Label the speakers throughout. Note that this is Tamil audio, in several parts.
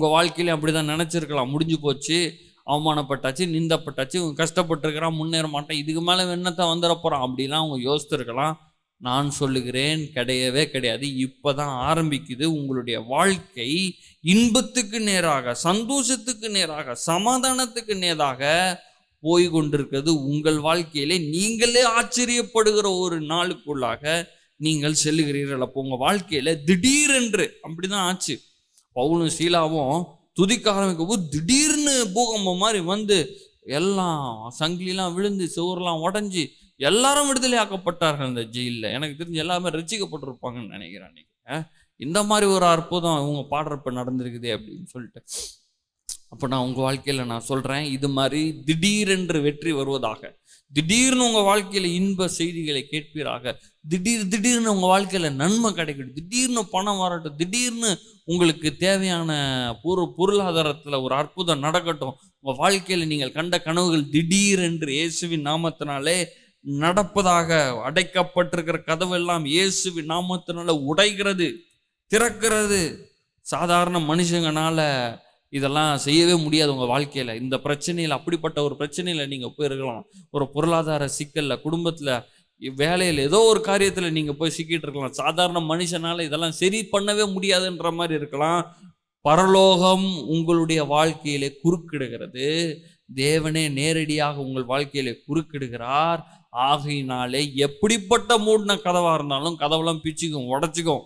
Speaker 1: உங்கள் வாழ்க்கையில அப்படி தான் நினச்சிருக்கலாம் முடிஞ்சு போச்சு அவமானப்பட்டாச்சு நிந்தப்பட்டாச்சு இவன் கஷ்டப்பட்டிருக்கிறான் முன்னேற மாட்டான் இதுக்கு மேலே என்னத்தான் வந்துட போகிறான் அப்படிலாம் அவங்க யோசித்திருக்கலாம் நான் சொல்லுகிறேன் கிடையவே கிடையாது இப்போ தான் ஆரம்பிக்குது உங்களுடைய வாழ்க்கை இன்பத்துக்கு நேராக சந்தோஷத்துக்கு நேராக சமாதானத்துக்கு நேராக போய் கொண்டிருக்கிறது உங்கள் வாழ்க்கையிலே நீங்களே ஆச்சரியப்படுகிற ஒரு நாளுக்குள்ளாக நீங்கள் செல்லுகிறீர்கள் அப்போ உங்கள் வாழ்க்கையில திடீரென்று அப்படிதான் ஆச்சு பவுலும் சீலாவும் துதிக்க ஆரம்பிக்கும் போது திடீர்னு பூகம்பம் மாதிரி வந்து எல்லாம் சங்கிலிலாம் விழுந்து சுவரெல்லாம் உடஞ்சி எல்லாரும் விடுதலை ஆக்கப்பட்டார்கள் இந்த ஜெயிலில் எனக்கு தெரிஞ்சு எல்லாமே ரசிக்கப்பட்டிருப்பாங்கன்னு நினைக்கிறேன் அன்னைக்கு அஹ், இந்த மாதிரி ஒரு அற்புதம் இவங்க பாடுறப்ப நடந்திருக்குதே அப்படின்னு சொல்லிட்டு அப்போ நான் உங்கள் வாழ்க்கையில் நான் சொல்கிறேன் இது மாதிரி திடீரென்று வெற்றி வருவதாக திடீர்னு உங்கள் வாழ்க்கையில் இன்ப செய்திகளை கேட்பீராக திடீர் திடீர்னு உங்கள் வாழ்க்கையில் நன்மை கிடைக்கட்டும் திடீர்னு பணம் வரட்டும் திடீர்னு உங்களுக்கு தேவையான பொரு பொருளாதாரத்தில் ஒரு அற்புதம் நடக்கட்டும் உங்கள் வாழ்க்கையில் நீங்கள் கண்ட கனவுகள் திடீரென்று இயேசுவின் நாமத்தினாலே நடப்பதாக அடைக்கப்பட்டிருக்கிற கதவெல்லாம் இயேசுவின் நாமத்தினால உடைகிறது திறக்கிறது சாதாரண மனுஷங்கனால இதெல்லாம் செய்யவே முடியாது உங்கள் வாழ்க்கையில் இந்த பிரச்சனையில் அப்படிப்பட்ட ஒரு பிரச்சனையில் நீங்கள் போயிருக்கலாம் ஒரு பொருளாதார சிக்கலில் குடும்பத்தில் வேலையில் ஏதோ ஒரு காரியத்தில் நீங்கள் போய் சிக்கிட்டு இருக்கலாம் சாதாரண மனுஷனால இதெல்லாம் சரி பண்ணவே முடியாதுன்ற மாதிரி இருக்கலாம் பரலோகம் உங்களுடைய வாழ்க்கையிலே குறுக்கிடுகிறது தேவனே நேரடியாக உங்கள் வாழ்க்கையிலே குறுக்கிடுகிறார் ஆகையினாலே எப்படிப்பட்ட மூடின கதவாக இருந்தாலும் கதவெல்லாம் பிச்சுக்கும் உடச்சிக்கும்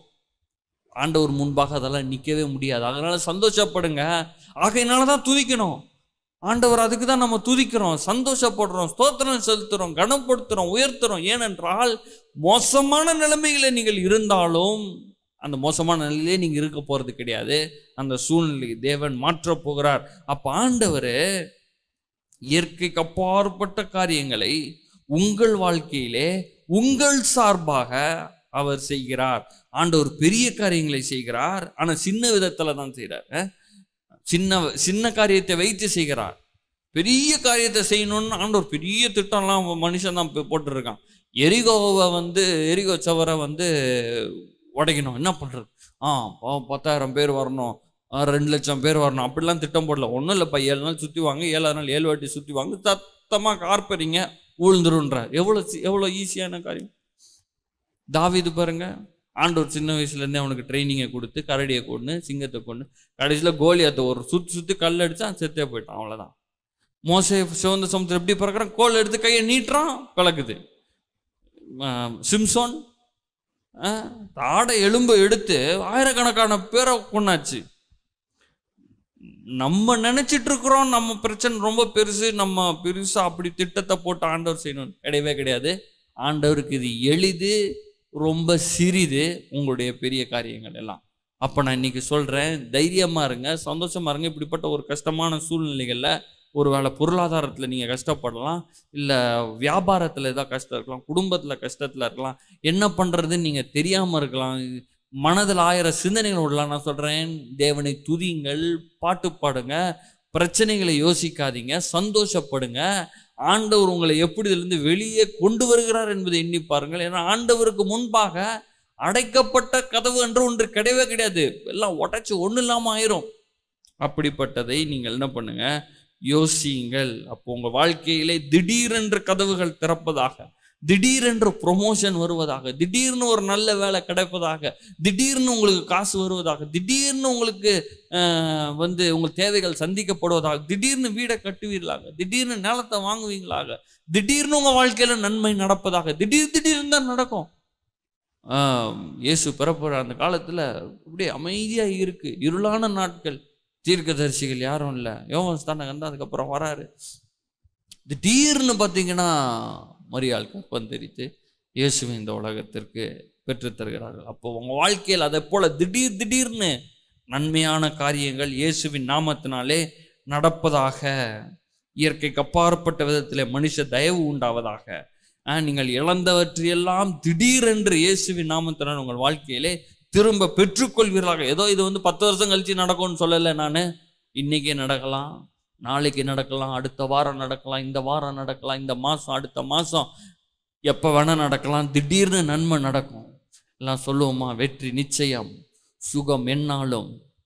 Speaker 1: ஆண்டவர் முன்பாக அதெல்லாம் நிற்கவே முடியாது அதனால சந்தோஷப்படுங்க ஆகையினால தான் துதிக்கணும் ஆண்டவர் அதுக்கு தான் நம்ம துதிக்கிறோம் சந்தோஷப்படுறோம் ஸ்தோத்திரம் செலுத்துறோம் கனப்படுத்துறோம் உயர்த்துறோம் ஏனென்றால் மோசமான நிலைமைகளை நீங்கள் இருந்தாலும் அந்த மோசமான நிலையிலே நீங்கள் இருக்க போகிறது கிடையாது அந்த சூழ்நிலை தேவன் மாற்றப் போகிறார் அப்போ ஆண்டவர் இயற்கைக்கு அப்பாற்பட்ட காரியங்களை உங்கள் வாழ்க்கையிலே உங்கள் சார்பாக அவர் செய்கிறார் ஆண்டவர் பெரிய காரியங்களை செய்கிறார் ஆனால் சின்ன விதத்தில் தான் செய்கிறார் அஹ்? சின்ன சின்ன காரியத்தை வைத்து செய்கிறார் பெரிய காரியத்தை செய்யணும்னு ஆண்டவர் பெரிய திட்டம்லாம் மனுஷன் தான் போட்டுருக்கான் எரிகோவை வந்து எரிகோ சவரை வந்து உடைக்கணும் என்ன பண்ணுறது ஆ ப- பத்தாயிரம் பேர் வரணும் ஆ, ரெண்டு லட்சம் பேர் வரணும் அப்படிலாம் திட்டம் போடல ஒன்றும் இல்லைப்பா ஏழு நாள் சுற்றி வாங்க ஏழாறு நாள் ஏழு வாட்டி சுற்றி வாங்க சத்தமாக கார்பரிங்க விழுந்துருன்றார் எவ்வளோ சி- எவ்வளோ ஈஸியான காரியம் தாவீது பாருங்க ஆண்டவர் சின்ன வயசுலேருந்தே அவனுக்கு ட்ரைனிங்கை கொடுத்து கரடியை கொண்டு சிங்கத்தை கொண்டு கடைசியில் கோலியாத்தை ஒரு சுற்றி சுற்றி கல் அடித்தான் செத்தே போயிட்டான் அவ்வளோதான் மோசே சிவந்த சமுத்திரம் எப்படி பறக்கிறான் கோல் எடுத்து கையை நீட்டுறான் கலக்குது ஆஹ் சிம்சோன் ஆஹ் தாடை எலும்பை எடுத்து ஆயிரக்கணக்கான பேரை கொண்டாச்சு நம்ம நினைச்சிட்டு இருக்கிறோம் நம்ம பிரச்சனை ரொம்ப பெருசு நம்ம பெருசா அப்படி திட்டத்தை போட்டு ஆண்டவர் செய்யணும் கிடையவே கிடையாது ஆண்டவருக்கு இது எளிது ரொம்ப சிறிது உங்களுடைய பெரிய காரியங்கள் எல்லாம் அப்போ நான் இன்னைக்கு சொல்கிறேன் தைரியமாக இருங்க சந்தோஷமா இருங்க இப்படிப்பட்ட ஒரு கஷ்டமான சூழ்நிலைகளில் ஒருவேளை பொருளாதாரத்தில் நீங்கள் கஷ்டப்படலாம் இல்லை வியாபாரத்தில் ஏதாவது கஷ்டம் இருக்கலாம் குடும்பத்தில் கஷ்டத்தில் இருக்கலாம் என்ன பண்ணுறதுன்னு நீங்கள் தெரியாமல் இருக்கலாம் மனதில் ஆயிரம் சிந்தனைகள் விடலாம் நான் சொல்கிறேன் தேவனை துதிங்கள் பாட்டு பாடுங்க பிரச்சனைகளை யோசிக்காதீங்க சந்தோஷப்படுங்க ஆண்டவர் உங்களை எப்படி இதிலிருந்து வெளியே கொண்டு வருகிறார் என்பதை எண்ணி பாருங்கள் ஏன்னா ஆண்டவருக்கு முன்பாக அடைக்கப்பட்ட கதவு என்று ஒன்று கிடையவே கிடையாது எல்லாம் உடைச்சு ஒன்றும் இல்லாமல் ஆயிரும் அப்படிப்பட்டதை நீங்கள் என்ன பண்ணுங்க யோசியுங்கள் அப்போ உங்கள் வாழ்க்கையிலே திடீரென்று கதவுகள் திறப்பதாக திடீரென்று ப்ரொமோஷன் வருவதாக திடீர்னு ஒரு நல்ல வேலை கிடைப்பதாக திடீர்னு உங்களுக்கு காசு வருவதாக திடீர்னு உங்களுக்கு ஆஹ், வந்து உங்கள் தேவைகள் சந்திக்கப்படுவதாக திடீர்னு வீடை கட்டுவீர்களாக திடீர்னு நிலத்தை வாங்குவீங்களாக திடீர்னு உங்கள் வாழ்க்கையில் நன்மை நடப்பதாக திடீர் திடீர்னு தான் நடக்கும் ஆஹ், இயேசு பிறப்புற அந்த காலத்தில் அப்படியே அமைதியாக இருக்கு இருளான நாட்கள் தீர்க்கதரிசிகள் யாரும் இல்லை யோகன் ஸ்தானகன் தான் அதுக்கப்புறம் வராரு திடீர்னு பார்த்தீங்கன்னா மரியாள் கற்பம் தெரித்து இயேசுவை இந்த உலகத்திற்கு பெற்றுத் தருகிறார்கள் அப்போ உங்கள் வாழ்க்கையில் அதை போல திடீர் திடீர்னு நன்மையான காரியங்கள் இயேசுவின் நாமத்தினாலே நடப்பதாக இயற்கைக்கு அப்பாற்பட்ட விதத்திலே மனுஷ தயவு உண்டாவதாக ஆஹ், நீங்கள் இழந்தவற்றையெல்லாம் திடீரென்று இயேசுவின் நாமத்தினால் உங்கள் வாழ்க்கையிலே திரும்ப பெற்றுக்கொள்வீர்களாக ஏதோ இது வந்து பத்து வருஷம் கழிச்சு நடக்கும்னு சொல்லலை நான் இன்னைக்கே நடக்கலாம் நாளைக்கு நடக்கலாம் அடுத்த வாரம் நடக்கலாம் இந்த வாரம் நடக்கலாம் இந்த மாதம் அடுத்த மாதம் எப்போ வேணால் நடக்கலாம் திடீர்னு நன்மை நடக்கும் எல்லாம் சொல்லுவோமா வெற்றி நிச்சயம் சுகம் என்னாலும்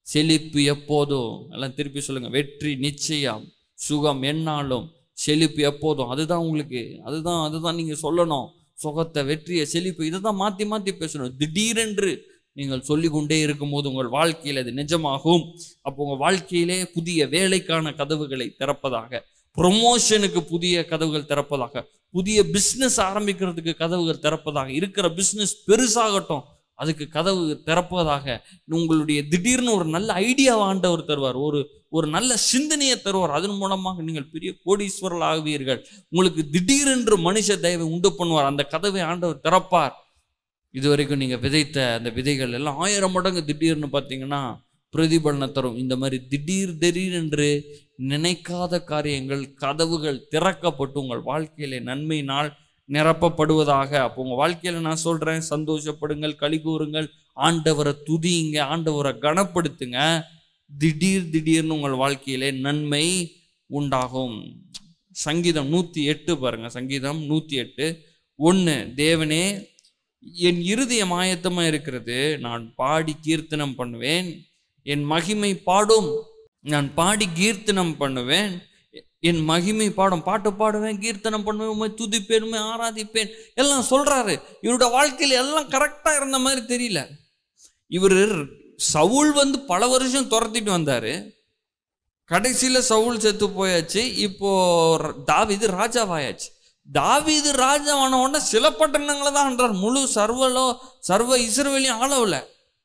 Speaker 1: செழிப்பு எப்போதும் எல்லாம் திருப்பி சொல்லுங்க வெற்றி நிச்சயம் சுகம் என்னாலும் செழிப்பு எப்போதும் அதுதான் உங்களுக்கு அதுதான் அதுதான் நீங்க சொல்லணும் சுகத்தை வெற்றியை செழிப்பு இதை தான் மாற்றி மாற்றி பேசணும் திடீரென்று நீங்கள் சொல்லிக்கொண்டே இருக்கும்போது உங்கள் வாழ்க்கையில் அது நிஜமாகும் அப்போ உங்கள் வாழ்க்கையிலே புதிய வேலைக்கான கதவுகளை திறப்பதாக ப்ரொமோஷனுக்கு புதிய கதவுகள் திறப்பதாக புதிய பிஸ்னஸ் ஆரம்பிக்கிறதுக்கு கதவுகள் திறப்பதாக இருக்கிற பிஸ்னஸ் பெருசாகட்டும் அதுக்கு கதவு திறப்பதாக உங்களுடைய திடீர்னு ஒரு நல்ல ஐடியாவை ஆண்டவர் தருவார் ஒரு ஒரு நல்ல சிந்தனையை தருவார் அதன் மூலமாக நீங்கள் பெரிய கோடீஸ்வரல் ஆகுவீர்கள் உங்களுக்கு திடீரென்று மனுஷ தயவை உண்டு பண்ணுவார் அந்த கதவை ஆண்டவர் திறப்பார் இதுவரைக்கும் நீங்கள் விதைத்த அந்த விதைகள் எல்லாம் ஆயிரம் மடங்கு திடீர்னு பார்த்தீங்கன்னா பிரதிபலனை தரும் இந்த மாதிரி திடீர் திடீரென்று நினைக்காத காரியங்கள் கதவுகள் திறக்கப்பட்டு உங்கள் வாழ்க்கையிலே நன்மையினால் நிரப்பப்படுவதாக அப்போ உங்கள் வாழ்க்கையில் நான் சொல்கிறேன் சந்தோஷப்படுங்கள் களி கூறுங்கள் ஆண்டவரை துதியுங்க ஆண்டவரை கனப்படுத்துங்க திடீர் திடீர்னு உங்கள் வாழ்க்கையிலே நன்மை உண்டாகும் சங்கீதம் நூற்றி எட்டு பாருங்க சங்கீதம் நூற்றி எட்டு ஒன்று தேவனே என் இருதயம் ஆயத்தமாக இருக்கிறது நான் பாடி கீர்த்தனம் பண்ணுவேன் என் மகிமை பாடும் நான் பாடி கீர்த்தனம் பண்ணுவேன் என் மகிமை பாடும் பாட்டு பாடுவேன் கீர்த்தனம் பண்ணுவேன் உம்மை துதிப்பேன் உம்மை ஆராதிப்பேன் எல்லாம் சொல்றாரு இவரோட வாழ்க்கையில் எல்லாம் கரெக்டாக இருந்த மாதிரி தெரியல இவர் சவுல் வந்து பல வருஷம் துரத்திட்டு வந்தாரு கடைசியில் சவுல் செத்து போயாச்சு இப்போ ர- தாவீது ராஜாவாயாச்சு தாவீது ராஜாவான உடனே சில பட்டணங்களை தான் ஆண்டார் முழு சர்வலோ சர்வ இஸ்ரவேலையும் ஆளவில்லை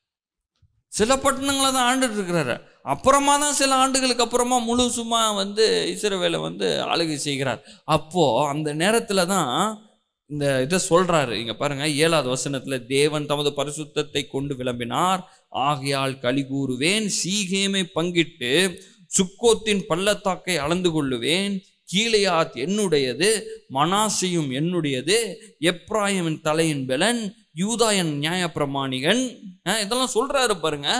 Speaker 1: சில பட்டணங்களை தான் ஆண்டுட்டு இருக்கிறாரு அப்புறமா தான் சில ஆண்டுகளுக்கு அப்புறமா முழுசுமா வந்து இஸ்ரவேலை வந்து ஆளுகை செய்கிறார் அப்போ அந்த நேரத்துல தான் இந்த இதை சொல்றாரு இங்க பாருங்க ஏழாவது வசனத்துல தேவன் தமது பரிசுத்தத்தை கொண்டு விளம்பினார் ஆகையால் களி கூறுவேன் சீகேமை பங்கிட்டு சுக்கோத்தின் பள்ளத்தாக்கை அளந்து கொள்ளுவேன் கீழையாத் என்னுடையது மனாசையும் என்னுடையது எப்ராயிமின் தலையின் பலன் யூதாயன் நியாயப்பிரமாணிகன் அஹ் இதெல்லாம் சொல்றாரு பாருங்க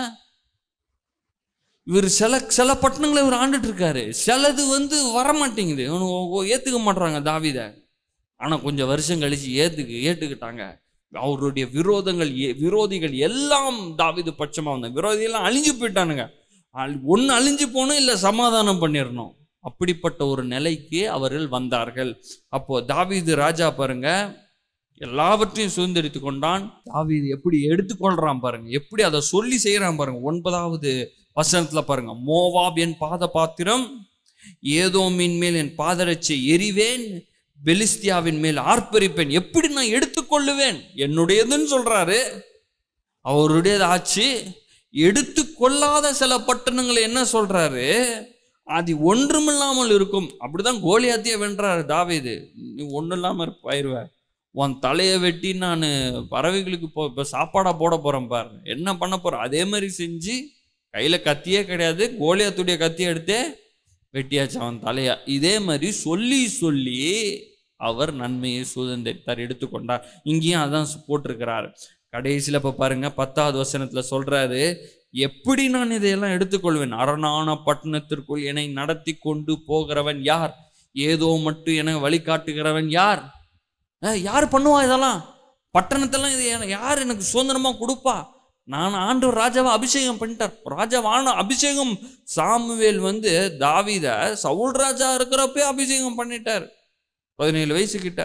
Speaker 1: இவர் சில சில பட்டணங்களை இவர் ஆண்டுட்டு இருக்காரு சிலது வந்து வரமாட்டேங்குது இவனு ஏத்துக்க மாட்றாங்க தாவித ஆனா கொஞ்சம் வருஷம் கழிச்சு ஏத்துக்கு ஏத்துக்கிட்டாங்க அவருடைய விரோதங்கள் எ- விரோதிகள் எல்லாம் தாவீது பட்சமா வந்த விரோதிகள்லாம் அழிஞ்சு போயிட்டானுங்க ஒன்று அழிஞ்சு போகணும் இல்லை சமாதானம் பண்ணிடணும் அப்படிப்பட்ட ஒரு நிலைக்கு அவர்கள் வந்தார்கள் அப்போ தாவீது ராஜா பாருங்க எல்லாவற்றையும் சுதந்திரித்து கொண்டான் தாவீது எப்படி எடுத்துக்கொள்றான் பாருங்க எப்படி அதை சொல்லி செய்யறான் பாருங்க ஒன்பதாவது வசனத்துல பாருங்க மோவாப் என் பாத பாத்திரம் ஏதோமின் மேல் என் பாதரட்சை எரிவேன் பெலிஸ்தியாவின் மேல் ஆர்ப்பரிப்பேன் எப்படி நான் எடுத்துக்கொள்ளுவேன் என்னுடையதுன்னு சொல்றாரு அவருடையது ஆச்சு எடுத்துக்கொள்ளாத சில பட்டணங்களை என்ன சொல்றாரு அது ஒன்றுமில்லாமல் இருக்கும் அப்படிதான் கோலியாத்திய வென்றாரு தாவீது நீ ஒன்றும் இல்லாமல் பயிருவ உன் தலையை வெட்டி நான் பறவைகளுக்கு போ இப்போ சாப்பாடாக போட போகிறேன் பாரு என்ன பண்ண போகிறேன் அதே மாதிரி செஞ்சு கையில் கத்தியே கிடையாது கோலியாத்துடைய கத்தியை எடுத்தே வெட்டியாச்சு அவன் தலையா இதே மாதிரி சொல்லி சொல்லி அவர் நன்மையை சுதந்திரித்தார் எடுத்துக்கொண்டார் இங்கேயும் அதான் போட்டிருக்கிறார் கடைசியில் இப்போ பாருங்க பத்தாவது வசனத்துல சொல்றாரு எப்படி நான் இதையெல்லாம் எடுத்துக்கொள்வேன் அரணான பட்டணத்திற்குள் என்னை நடத்தி கொண்டு போகிறவன் யார் ஏதோ மட்டும் என வழிகாட்டுகிறவன் யார் அஹ், யார் பண்ணுவா இதெல்லாம் பட்டணத்தெல்லாம் இது என- யார் எனக்கு சுதந்திரமா கொடுப்பா நான் ஆண்டவர் ராஜாவை அபிஷேகம் பண்ணிட்டார் ராஜாவான அபிஷேகம் சாமுவேல் வந்து தாவீத சவுல் ராஜா இருக்கிறப்பே அபிஷேகம் பண்ணிட்டார் பதினேழு வயசு கிட்ட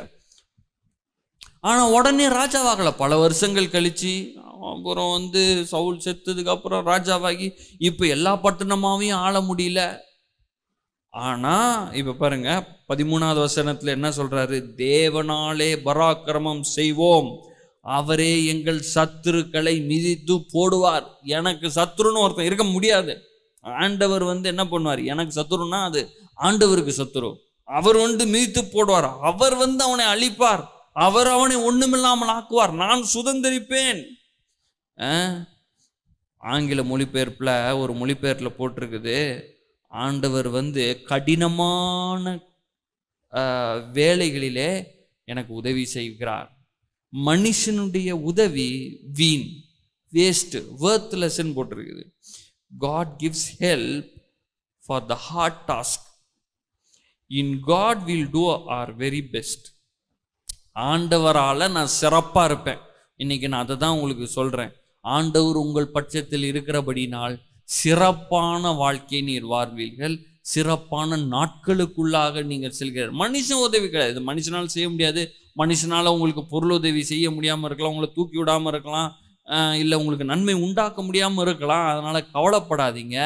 Speaker 1: ஆனா உடனே ராஜாவாகல பல வருஷங்கள் கழிச்சு அப்புறம் வந்து சவுல் செத்ததுக்கு அப்புறம் ராஜாவாகி இப்போ எல்லா பட்டணமாவையும் ஆள முடியல ஆனா இப்ப பாருங்க பதிமூணாவது வசனத்துல என்ன சொல்றாரு தேவனாலே பராக்கிரமம் செய்வோம் அவரே எங்கள் சத்துருக்களை மிதித்து போடுவார் எனக்கு சத்துருன்னு ஒருத்தன் இருக்க முடியாது ஆண்டவர் வந்து என்ன பண்ணுவார் எனக்கு சத்துருன்னா அது ஆண்டவருக்கு சத்துரு அவர் வந்து மிதித்து போடுவார் அவர் வந்து அவனை அழிப்பார் அவர் அவனை ஒண்ணுமில்லாமல் ஆக்குவார் நான் சுதந்திரிப்பேன் அஹ், ஆங்கில மொழிபெயர்ப்புல ஒரு மொழிபெயர்ப்புல போட்டிருக்குது ஆண்டவர் வந்து கடினமான அஹ், வேலைகளிலே எனக்கு உதவி செய்கிறார் மனுஷனுடைய உதவி வீண் வேஸ்ட் வேர்த்லெஸ்ன்னு போட்டிருக்குது God gives help for the hard task in God will do our very best ஆண்டவரால் நான் சிறப்பாக இருப்பேன் இன்னைக்கு நான் அதை தான் உங்களுக்கு சொல்கிறேன் ஆண்டவர் உங்கள் பட்சத்தில் இருக்கிறபடினால் சிறப்பான வாழ்க்கை நீர் வாழ்வீர்கள் சிறப்பான நாட்களுக்குள்ளாக நீங்கள் செல்கிறீர்கள் மனுஷன் உதவி கிடையாது இது மனுஷனால் செய்ய முடியாது மனுஷனால உங்களுக்கு பொருள் உதவி செய்ய முடியாமல் இருக்கலாம் உங்களை தூக்கி விடாமல் இருக்கலாம் இல்லை உங்களுக்கு நன்மை உண்டாக்க முடியாமல் இருக்கலாம் அதனால கவலைப்படாதீங்க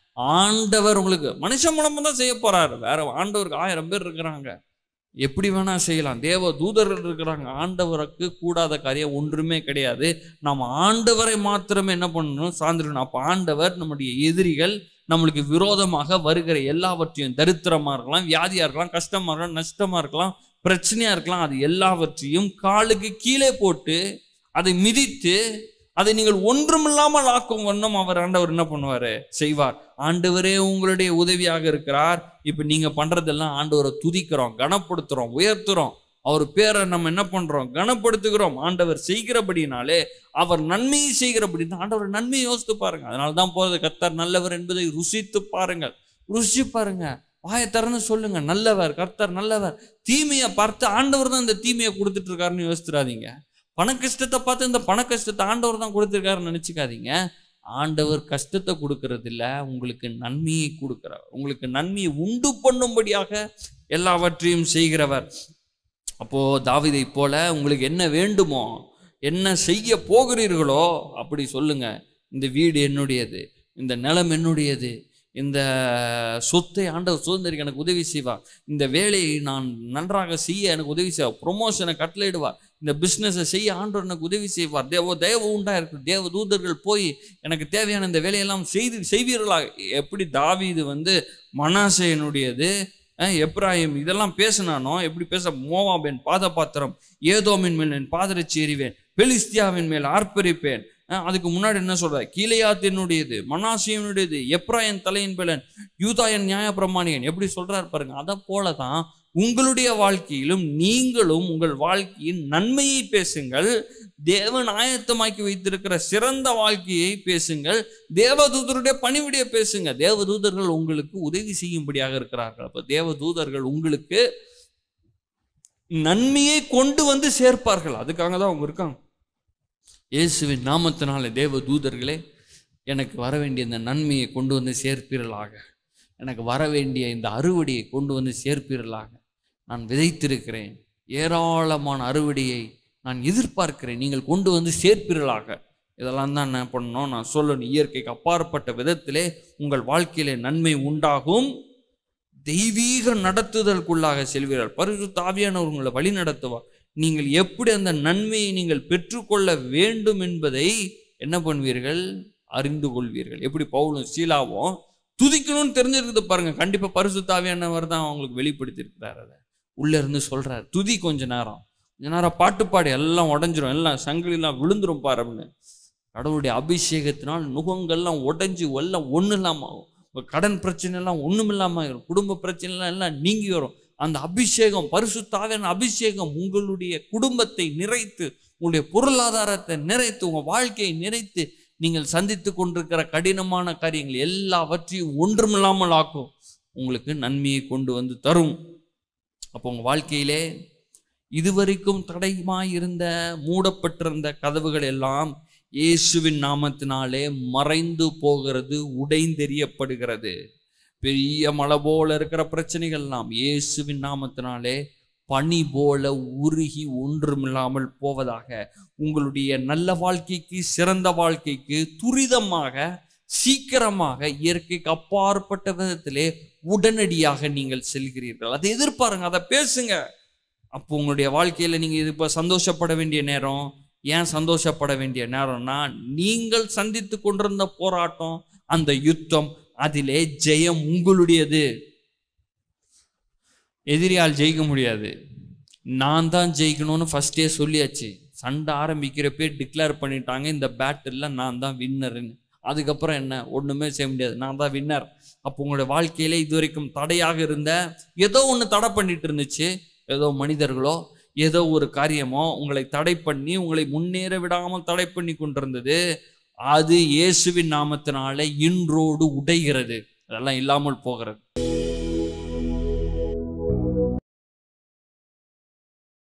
Speaker 1: ஆண்டவர் உங்களுக்கு மனுஷன் மூலமாக தான் செய்ய போறாரு வேற ஆண்டவருக்கு ஆயிரம் பேர் இருக்கிறாங்க எப்படி வேணா செய்யலாம் தேவ தூதர்கள் இருக்கிறாங்க ஆண்டவருக்கு கூடாத காரியம் ஒன்றுமே கிடையாது நம்ம ஆண்டவரை மாத்திரமே என்ன பண்ணணும் சார்ந்திருக்கணும் அப்போ ஆண்டவர் நம்முடைய எதிரிகள் நம்மளுக்கு விரோதமாக வருகிற எல்லாவற்றையும் தரித்திரமா இருக்கலாம் வியாதியா இருக்கலாம் கஷ்டமா இருக்கலாம் நஷ்டமா இருக்கலாம் பிரச்சனையா இருக்கலாம் அது எல்லாவற்றையும் காலுக்கு கீழே போட்டு அதை மிதித்து அதை நீங்கள் ஒன்றுமில்லாமல் ஆக்கும் வண்ணம் அவர் ஆண்டவர் என்ன பண்ணுவாரு செய்வார் ஆண்டவரே உங்களுடைய உதவியாக இருக்கிறார் இப்ப நீங்க பண்றதெல்லாம் ஆண்டவரை துதிக்கிறோம் கனப்படுத்துறோம் உயர்த்துறோம் அவர் பேரை நம்ம என்ன பண்றோம் கனப்படுத்துகிறோம் ஆண்டவர் செய்கிறபடினாலே அவர் நன்மையை செய்கிறபடி ஆண்டவர் நன்மையை யோசித்து பாருங்க அதனால தான் போறது கர்த்தர் நல்லவர் என்பதை ருசித்து பாருங்கள் ருசி பாருங்க வாயை திறந்து சொல்லுங்க நல்லவர் கர்த்தர் நல்லவர் தீமையை பார்த்து ஆண்டவர் தான் இந்த தீமையை கொடுத்துட்டு இருக்காருன்னு யோசித்துறாதீங்க பண கஷ்டத்தை பார்த்து இந்த பண கஷ்டத்தை ஆண்டவர் தான் கொடுத்துருக்காருன்னு நினச்சிக்காதீங்க ஆண்டவர் கஷ்டத்தை கொடுக்கறது இல்ல உங்களுக்கு நன்மையை கொடுக்கிறார் உங்களுக்கு நன்மையை உண்டு பண்ணும்படியாக எல்லாவற்றையும் செய்கிறவர் அப்போ தாவிதை போல உங்களுக்கு என்ன வேண்டுமோ என்ன செய்ய போகிறீர்களோ அப்படி சொல்லுங்க இந்த வீடு என்னுடையது இந்த நிலம் என்னுடையது இந்த சொத்தை ஆண்டவர் சுதந்திரிக்க எனக்கு உதவி செய்வார் இந்த வேலையை நான் நன்றாக செய்ய எனக்கு உதவி செய்வார் ப்ரொமோஷனை கட்டளையிடுவார் இந்த பிஸ்னஸை செய்ய ஆண்டவர் எனக்கு உதவி செய்வார் தேவ தேவ உண்டா இருக்கு தேவ தூதர்கள் போய் எனக்கு தேவையான இந்த வேலையெல்லாம் செய்து செய்வீர்களாக எப்படி தாவீது வந்து மனாசையனுடையது அஹ், எப்ராஹிம் இதெல்லாம் பேசினானோ எப்படி பேச மோவாபேன் பாத பாத்திரம் ஏதோமின் மேல் என் பாதரட்சி எறிவேன் பெலிஸ்தியாவின் மேல் ஆர்ப்பரிப்பேன் அஹ், அதுக்கு முன்னாடி என்ன சொல்ற கீழையாத்தினுடையது மனாசியனுடையது எப்ராயன் தலையின் பலன் யூதாயன் நியாய பிரமாணியன் எப்படி சொல்றாரு பாருங்க அதை போல தான் உங்களுடைய வாழ்க்கையிலும் நீங்களும் உங்கள் வாழ்க்கையின் நன்மையை பேசுங்கள் தேவன் ஆயத்தமாக்கி வைத்திருக்கிற சிறந்த வாழ்க்கையை பேசுங்கள் தேவதூதருடைய பணிவிடைய பேசுங்க தேவதூதர்கள் உங்களுக்கு உதவி செய்யும்படியாக இருக்கிறார்கள் அப்ப தேவதூதர்கள் உங்களுக்கு நன்மையை கொண்டு வந்து சேர்ப்பார்கள் அதுக்காக தான் அவங்க இருக்காங்க இயேசுவின் நாமத்தினாலே தேவ தூதர்களே எனக்கு வர வேண்டிய இந்த நன்மையை கொண்டு வந்து சேர்ப்பீர்களாக எனக்கு வர வேண்டிய இந்த அறுவடையை கொண்டு வந்து சேர்ப்பீர்களாக நான் விதைத்திருக்கிறேன் ஏராளமான அறுவடையை நான் எதிர்பார்க்கிறேன் நீங்கள் கொண்டு வந்து சேர்ப்பீர்களாக இதெல்லாம் தான் என்ன பண்ணணும் நான் சொல்லணும் இயற்கைக்கு அப்பாற்பட்ட விதத்திலே உங்கள் வாழ்க்கையிலே நன்மை உண்டாகும் தெய்வீக நடத்துதலுக்குள்ளாக செல்வீர்கள் பரிசுத்த ஆவியானவர் உங்களை வழி நடத்துவார் நீங்கள் எப்படி அந்த நன்மையை நீங்கள் பெற்றுக்கொள்ள வேண்டும் என்பதை என்ன பண்ணுவீர்கள் அறிந்து கொள்வீர்கள் எப்படி பவுலும் சீலாவும் துதிக்கணும்னு தெரிஞ்சிருக்குது பாருங்க கண்டிப்பா பரிசுத்த ஆவியானவர் தான் அவங்களுக்கு வெளிப்படுத்தியிருக்கிறார் அதை உள்ள இருந்து சொல்றார் துதி கொஞ்ச நேரம் கொஞ்ச நேரம் பாட்டு பாடி எல்லாம் உடஞ்சிரும் எல்லாம் சங்கிலிலாம் விழுந்துரும் பாரு அப்படின்னு கடவுளுடைய அபிஷேகத்தினால் நுகங்கள்லாம் உடைஞ்சு எல்லாம் ஒன்றும் இல்லாமல் ஆகும் உங்க கடன் பிரச்சனை எல்லாம் ஒன்றும் இல்லாமல் ஆயிரும் குடும்ப பிரச்சனை எல்லாம் எல்லாம் நீங்கி வரும் அந்த அபிஷேகம் பரிசுத்தாவியான அபிஷேகம் உங்களுடைய குடும்பத்தை நிறைத்து உங்களுடைய பொருளாதாரத்தை நிறைத்து உங்க வாழ்க்கையை நிறைத்து நீங்கள் சந்தித்து கொண்டிருக்கிற கடினமான காரியங்கள் எல்லாவற்றையும் ஒன்றுமில்லாமல் ஆக்கும் உங்களுக்கு நன்மையை கொண்டு வந்து தரும் அப்போ உங்க வாழ்க்கையிலே இதுவரைக்கும் தடையுமாயிருந்த மூடப்பட்டிருந்த கதவுகள் எல்லாம் இயேசுவின் நாமத்தினாலே மறைந்து போகிறது உடைந்தெறியப்படுகிறது பெரிய மலை போல இருக்கிற பிரச்சனைகள் எல்லாம் இயேசுவின் நாமத்தினாலே பனி போல உருகி ஒன்றுமில்லாமல் போவதாக உங்களுடைய நல்ல வாழ்க்கைக்கு சிறந்த வாழ்க்கைக்கு துரிதமாக சீக்கிரமாக இயற்கைக்கு அப்பாற்பட்ட விதத்திலே உடனடியாக நீங்கள் செல்கிறீர்கள் அதை எதிர்பாருங்க அதை பேசுங்க அப்போ உங்களுடைய வாழ்க்கையில நீங்க இது இப்போ சந்தோஷப்பட வேண்டிய நேரம் ஏன் சந்தோஷப்பட வேண்டிய நேரம்னா நீங்கள் சந்தித்து கொண்டிருந்த போராட்டம் அந்த யுத்தம் அதிலே ஜெயம் உங்களுடையது எதிரியால் ஜெயிக்க முடியாது நான் தான் ஜெயிக்கணும்னு ஃபர்ஸ்டே சொல்லியாச்சு சண்டை ஆரம்பிக்கிறப்பே டிக்ளேர் பண்ணிட்டாங்க இந்த பேட்டில் நான் தான் வின்னர்னு அதுக்கப்புறம் என்ன ஒன்றுமே செய்ய முடியாது நான் தான் வின்னர் அப்போ உங்களுடைய வாழ்க்கையில இது வரைக்கும் தடையாக இருந்த ஏதோ ஒன்று தடை பண்ணிட்டு இருந்துச்சு ஏதோ மனிதர்களோ ஏதோ ஒரு காரியமோ உங்களை தடை பண்ணி உங்களை முன்னேற விடாமல் தடை பண்ணி கொண்டிருந்தது அது இயேசுவின் நாமத்தினால இன்றோடு உடைகிறது அதெல்லாம் இல்லாமல் போகிறது